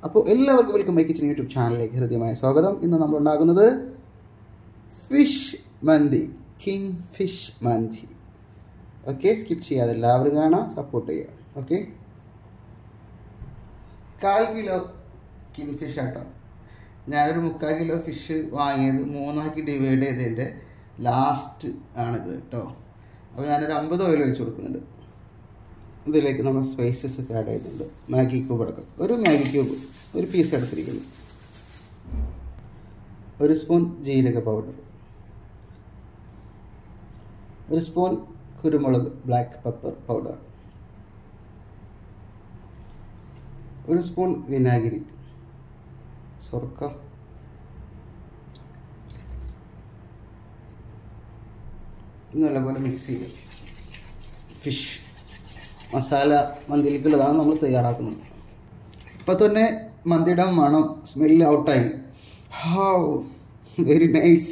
അപ്പോൾ എല്ലാവർക്കും welcome my kitchen YouTube ചാനലിലേക്ക് ഹൃദ്യമായ സ്വാഗതം ഇന്ന് നമ്മൾ ഉണ്ടാക്കുന്നത് ഫിഷ് മന്തി കിങ് ഫിഷ് മന്തി ഓക്കെ സ്കിപ്പ് ചെയ്യാതെ എല്ലാവരും കാണാം സപ്പോർട്ട് ചെയ്യുക ഓക്കെ കാൽ കിലോ കിങ് ഫിഷ് ആട്ടോ ഞാനൊരു മുക്കാൽ കിലോ ഫിഷ് വാങ്ങിയത് മൂന്നാക്കി ഡിവൈഡ് ചെയ്തതിൻ്റെ ലാസ്റ്റ് ആണിത് കേട്ടോ അപ്പോൾ ഞാനൊരു അമ്പത് ഓയിൽ ഒഴിച്ച് കൊടുക്കുന്നുണ്ട് ഇതിലേക്ക് നമ്മൾ സ്പൈസസ് ഒക്കെ ആഡ് ചെയ്യുന്നുണ്ട് മാഗി ക്യൂബ് അടക്കം ഒരു മാഗി ക്യൂബ് ഒരു പീസ് എടുത്തിരിക്കുന്നു ഒരു സ്പൂൺ ജീരക പൗഡർ ഒരു സ്പൂൺ കുരുമുളക് ബ്ലാക്ക് പെപ്പർ പൗഡർ ഒരു സ്പൂൺ വിനാഗിരി സ്വർക്ക നല്ലപോലെ മിക്സ് ചെയ്യുക ഫിഷ് മസാല മന്തിയിലേക്കുള്ളതാണ് നമ്മൾ തയ്യാറാക്കുന്നത് ഇപ്പം തന്നെ മന്തിയുടെ മണം സ്മെല്ല് ഔട്ടായി ഹാവ് വെരി നൈസ്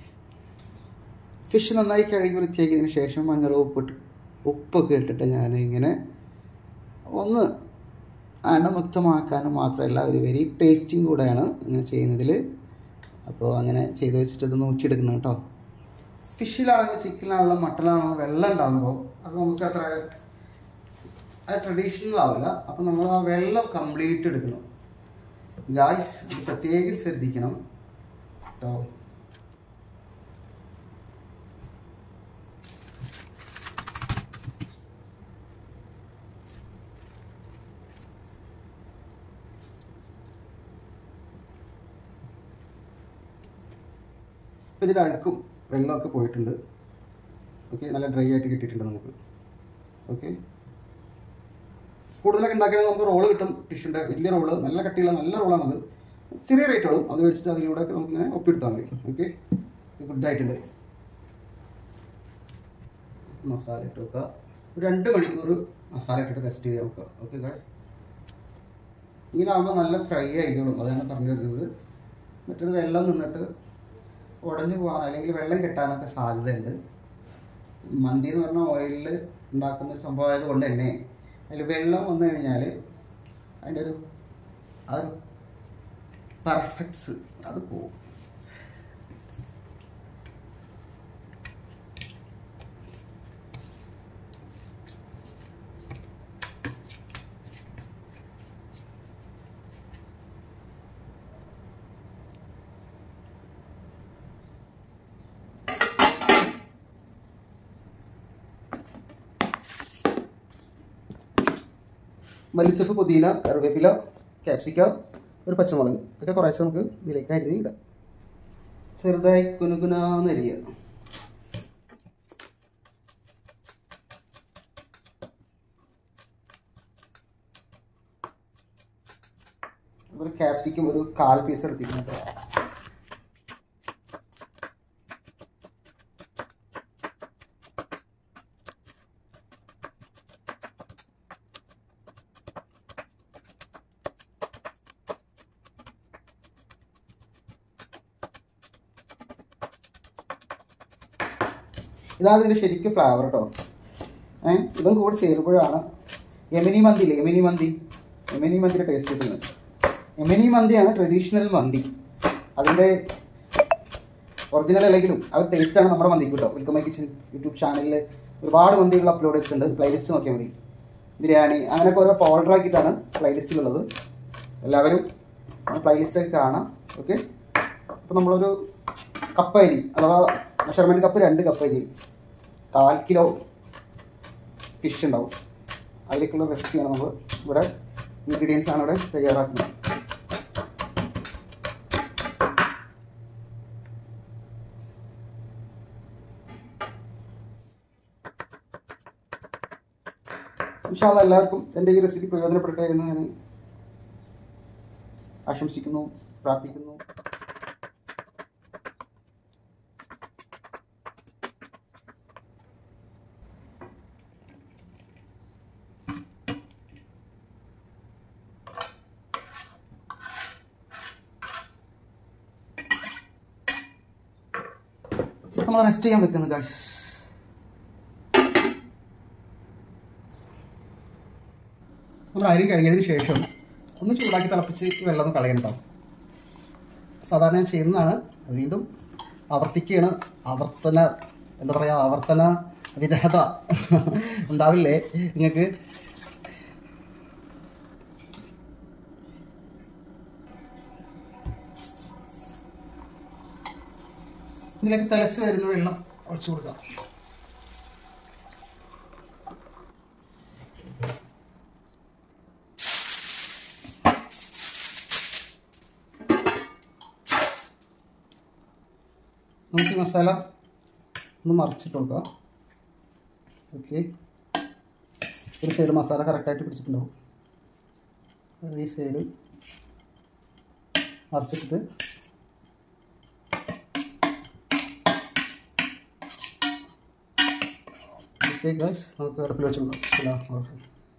ഫിഷ് നന്നായി കഴുകി വൃത്തിയാക്കിയതിന് ശേഷം മഞ്ഞൾ ഉപ്പിട്ട് ഉപ്പൊക്കെ ഇട്ടിട്ട് ഞാൻ ഇങ്ങനെ ഒന്ന് അണുമുക്തമാക്കാനും മാത്രമല്ല ഒരു വെരി ടേസ്റ്റിങ് കൂടെയാണ് ഇങ്ങനെ ചെയ്യുന്നതിൽ അപ്പോൾ അങ്ങനെ ചെയ്ത് വെച്ചിട്ട് ഇത് നോക്കിയെടുക്കണം കേട്ടോ ഫിഷിലാണെങ്കിലും ചിക്കനിലാണെങ്കിലും മട്ടനാണെങ്കിലും വെള്ളം ഉണ്ടാകുമ്പോൾ അത് നമുക്ക് അത്ര അത് ട്രഡീഷണൽ ആവില്ല അപ്പം നമ്മൾ ആ വെള്ളം കംപ്ലീറ്റ് എടുക്കണം ഗായ്സ് ഇത് പ്രത്യേകം ശ്രദ്ധിക്കണം കേട്ടോ ഇപ്പം ഇതിൻ്റെ അഴുക്കും വെള്ളമൊക്കെ പോയിട്ടുണ്ട് ഓക്കെ നല്ല ഡ്രൈ ആയിട്ട് കിട്ടിയിട്ടുണ്ട് നമുക്ക് ഓക്കെ കൂടുതലൊക്കെ ഉണ്ടാക്കിയാൽ നമുക്ക് റോള് കിട്ടും ടിഷ്യൂൻ്റെ വലിയ റോള് നല്ല കട്ടിയുള്ള നല്ല റോളാണത് ചെറിയ റേറ്റ് ഉള്ളൂ അത് മേടിച്ചിട്ട് അതിലൂടെ ഒക്കെ നമുക്ക് ഇങ്ങനെ ഒപ്പിയെടുത്താൽ മതി ഓക്കെ ഗുഡായിട്ടുണ്ട് മസാല ഇട്ട് വെക്കുക ഒരു രണ്ട് മണിക്കൂർ മസാല ഇട്ടിട്ട് റെസ്റ്റ് ചെയ്ത് വെക്കുക ഓക്കെ ഗായ്സ് ഇങ്ങനെ ആകുമ്പോൾ നല്ല ഫ്രൈ ആയിക്കോളും അതാണ് പറഞ്ഞു വരുന്നത് മറ്റേത് വെള്ളം നിന്നിട്ട് ഉടഞ്ഞു പോകാൻ അല്ലെങ്കിൽ വെള്ളം കെട്ടാനൊക്കെ സാധ്യതയുണ്ട് മന്തി എന്ന് പറഞ്ഞാൽ ഓയിലിൽ ഉണ്ടാക്കുന്ന ഒരു സംഭവം ആയതുകൊണ്ട് തന്നെ അതിൽ വെള്ളം വന്നു കഴിഞ്ഞാൽ അതിൻ്റെ ഒരു ആ ഒരു പെർഫെക്ട്സ് അത് പോകും മല്ലിച്ചപ്പ് പുതിന കറിവേപ്പില ക്യാപ്സിക്ക ഒരു പച്ചമുളക് ഇതൊക്കെ കുറേശ്ശെ നമുക്ക് ഇതിലേക്ക് അരിഞ്ഞ് ഇടാം ചെറുതായി കുനുകുനാന്നരിയ അതുപോലെ ക്യാപ്സിക്കം ഒരു കാൽ പീസ് എടുത്തിട്ടുണ്ട് ഇതാണ് ഇതിൻ്റെ ശരിക്കും ഫ്ലേവർ കേട്ടോ ഏഹ് ഇതും കൂടെ ചേരുമ്പോഴാണ് യമനി മന്തി ഇല്ലേ യമനി മന്തി യമനി മന്തിയുടെ ടേസ്റ്റ് കിട്ടുന്നത് യമനി മന്തിയാണ് ട്രഡീഷണൽ മന്തി അതിൻ്റെ ഒറിജിനൽ അല്ലെങ്കിലും ആ ഒരു ടേസ്റ്റാണ് നമ്മുടെ മന്തിക്ക് കേട്ടോ വെൽക്കം മൈ കിച്ചൻ യൂട്യൂബ് ചാനലിൽ ഒരുപാട് മന്തികൾ അപ്ലോഡ് ചെയ്തിട്ടുണ്ട് പ്ലേലിസ്റ്റ് നോക്കിയാൽ മതി ബിരിയാണി അങ്ങനെയൊക്കെ ഓരോ ഫോൾഡർ ആക്കിയിട്ടാണ് പ്ലേലിസ്റ്റിലുള്ളത് എല്ലാവരും പ്ലേലിസ്റ്റൊക്കെ കാണാം ഓക്കെ അപ്പോൾ നമ്മളൊരു കപ്പ് അരി അഥവാ മെഷർമെൻറ്റ് കപ്പ് രണ്ട് കപ്പ് അരി കാൽ കിലോ ഫിഷ് ഉണ്ടാവും അതിലേക്കുള്ള റെസിപ്പിയാണ് നമ്മൾ ഇവിടെ ഇൻഗ്രീഡിയൻസ് ആണ് ഇവിടെ തയ്യാറാക്കുന്നത് ഇൻഷാല്ല എല്ലാവർക്കും എൻ്റെ ഈ റെസിപ്പി പ്രയോജനപ്പെടട്ടെ എന്ന് ഞാൻ ആശംസിക്കുന്നു പ്രാർത്ഥിക്കുന്നു നമ്മൾ റെസ്റ്റ് ചെയ്യാൻ വെക്കുന്നു ഗായ്സ് നമ്മൾ അരി കഴുകിയതിന് ശേഷം ഒന്ന് ചൂടാക്കി തിളപ്പിച്ച് ഈ വെള്ളം ഒന്ന് കളയണം കേട്ടോ സാധാരണ ഞാൻ ചെയ്യുന്നതാണ് അത് വീണ്ടും ആവർത്തിക്കുകയാണ് ആവർത്തന എന്താ പറയുക ആവർത്തന വിരഹത ഉണ്ടാവില്ലേ നിങ്ങൾക്ക് ഇതിലേക്ക് തിളച്ച് വരുന്ന വെള്ളം ഒഴിച്ചു കൊടുക്കാം നമുക്ക് ഈ മസാല ഒന്ന് മറിച്ചിട്ട് കൊടുക്കാം ഓക്കെ ഒരു സൈഡ് മസാല കറക്റ്റായിട്ട് പിടിച്ചിട്ടുണ്ടാവും ഈ സൈഡ് മറിച്ചിട്ടിട്ട് ഓക്കെ ഗൈസ് നമുക്ക് അടുപ്പിൽ വെച്ച് കൊടുക്കാം ഇല്ല ഓക്കെ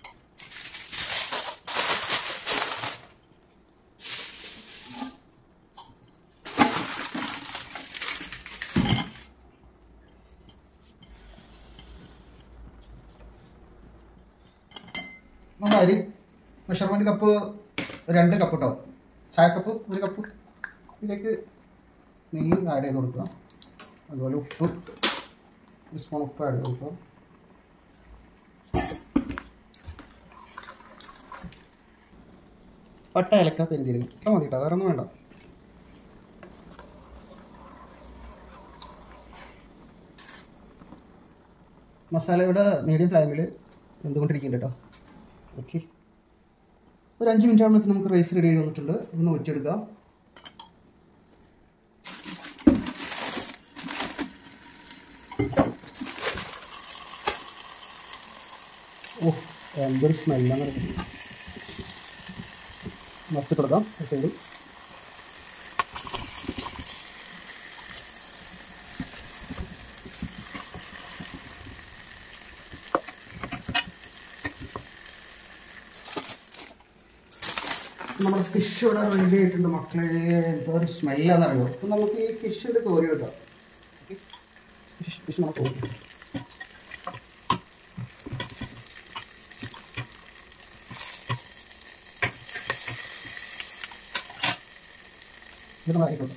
നമ്മുടെ അരി മെഷർമെൻറ്റ് കപ്പ് രണ്ട് കപ്പ് കേട്ടോ ചായ കപ്പ് ഒരു കപ്പ് ഇതിലേക്ക് നെയ്യ് ആഡ് ചെയ്ത് കൊടുക്കുക അതുപോലെ ഉപ്പ് ഒരു സ്പൂൺ ഉപ്പ് ആഡ് ചെയ്ത് കൊടുക്കുക പട്ട ഇലക്ക പെരുജീരകം ഇത്ര മതി കേട്ടോ വേറെ ഒന്നും വേണ്ട മസാല ഇവിടെ മീഡിയം ഫ്ലെയിമിൽ വെന്തുകൊണ്ടിരിക്കുന്നുണ്ട് കേട്ടോ ഓക്കെ ഒരു അഞ്ച് മിനിറ്റ് ആകുമ്പോഴത്തേക്ക് നമുക്ക് റൈസ് റെഡി ആയി വന്നിട്ടുണ്ട് ഒന്ന് ഊറ്റിയെടുക്കാം ഓ എന്തൊരു സ്മെല്ലാണ് മറിച്ചിട്ട് കൊടുക്കാം സൈഡ് നമ്മുടെ ഫിഷ് ഇവിടെ റെഡി ആയിട്ടുണ്ട് മക്കളെ എന്തോ ഒരു സ്മെല്ലാന്ന് അറിയോ അപ്പം നമുക്ക് ഈ ഫിഷ് ഇവിടെ കോരി എടുക്കാം ഫിഷ് ഫിഷ് നമുക്ക് കോരി ഇത് മാറിയിട്ടുണ്ട്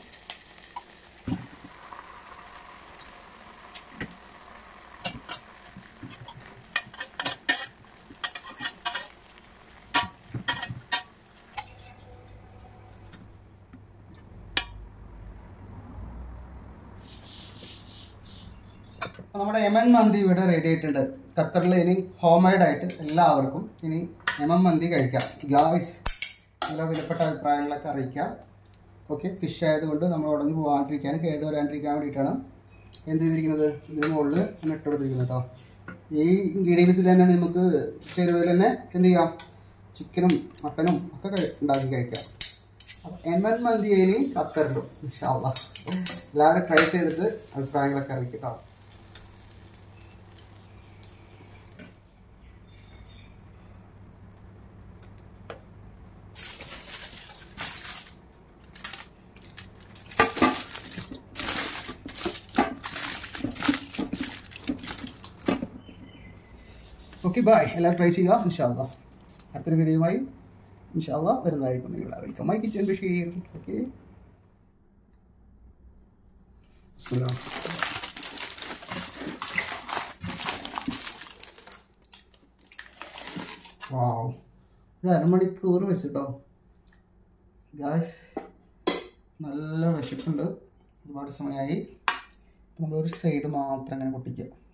അപ്പോൾ നമ്മുടെ യമൻ മന്തി ഇവിടെ റെഡി ആയിട്ടുണ്ട് ഖത്തറിൽ ഇനി ഹോം മെയ്ഡ് ആയിട്ട് എല്ലാവർക്കും ഇനി യമൻ മന്തി കഴിക്കാം ഗായ്സ് നല്ല വിലപ്പെട്ട അഭിപ്രായങ്ങളൊക്കെ അറിയിക്കാം ഓക്കെ ഫിഷ് ആയതുകൊണ്ട് നമ്മൾ ഉടഞ്ഞു പോകാണ്ടിരിക്കാൻ കേട് വരാണ്ടിരിക്കാൻ വേണ്ടിയിട്ടാണ് എന്ത് ചെയ്തിരിക്കുന്നത് ഇതിന് മുകളിൽ ഇങ്ങനെ ഇട്ട് കൊടുത്തിരിക്കുന്നത് കേട്ടോ ഈ ഇൻഗ്രീഡിയൻസിൽ തന്നെ നമുക്ക് ചേരുവയിൽ തന്നെ എന്ത് ചെയ്യാം ചിക്കനും മട്ടനും ഒക്കെ കഴി- ഉണ്ടാക്കി കഴിക്കാം അപ്പോൾ യമൻ മന്തി ഇനി ഖത്തറിലും ഇൻഷാല്ല എല്ലാവരും ട്രൈ ചെയ്തിട്ട് അഭിപ്രായങ്ങളൊക്കെ അറിയിക്കാം കേട്ടോ ഓക്കെ ബായ് എല്ലാവരും ട്രൈ ചെയ്യുക ഇൻഷാല്ല അടുത്തൊരു വീഡിയോയുമായി ഇൻഷാല്ല വരുന്നതായിരിക്കും നിങ്ങളുടെ welcome my kitchen Basheer okay wow ഒരു അരമണിക്കൂർ വെച്ചിട്ടോ ഗായ്സ് നല്ല വിശപ്പുണ്ട് ഒരുപാട് സമയമായി നമ്മളൊരു സൈഡ് മാത്രം അങ്ങനെ പൊട്ടിക്കുക